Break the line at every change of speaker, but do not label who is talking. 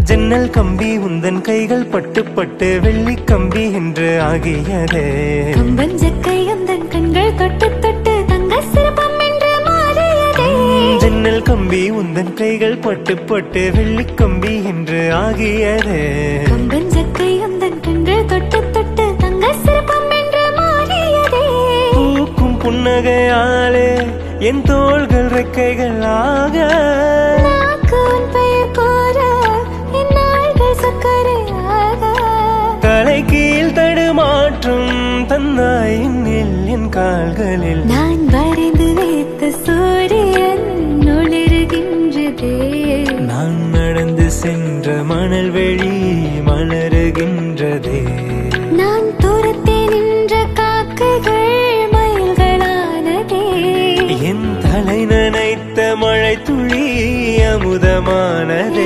ஜன்னல் கம்பி உந்தன் கைகள் பட்டு பட்டு வெள்ளி கம்பி என்று ஆகியதே
கம்பஞ்சக்கை உந்தன் கண்கள் தொட்டு தொட்டு தங்க சிற்பம் என்று மாறியதே
ஜன்னல் கம்பி உந்தன் கைகள் பட்டு பட்டு வெள்ளி கம்பி என்று ஆகியதே
கம்பஞ்சக்கை உந்தன் கண்கள் தொட்டு தொட்டு தங்க சிற்பம் என்று மாறியதே
பூக்கும் புன்னகையாலே என் தோள்கள் ரெக்கைகள் ஆக
நாக்கு உன் பெயர் கூற என் நாள்கள் சக்கரையாக
தலை கீழ் தடுமாற்றம் தந்தாய் என்னில் என் கால்களில்
நான் வரைந்து வைத்த சூரியன் ஒளிருகின்றதே
நான் நடந்து சென்ற மணல் வெளி மலருகின்றதே
நான் தூரத்தே நின்ற காக்கைகள் மயில்களானதே
என் தலை நனைத்த மழை துளி அமுதமானதே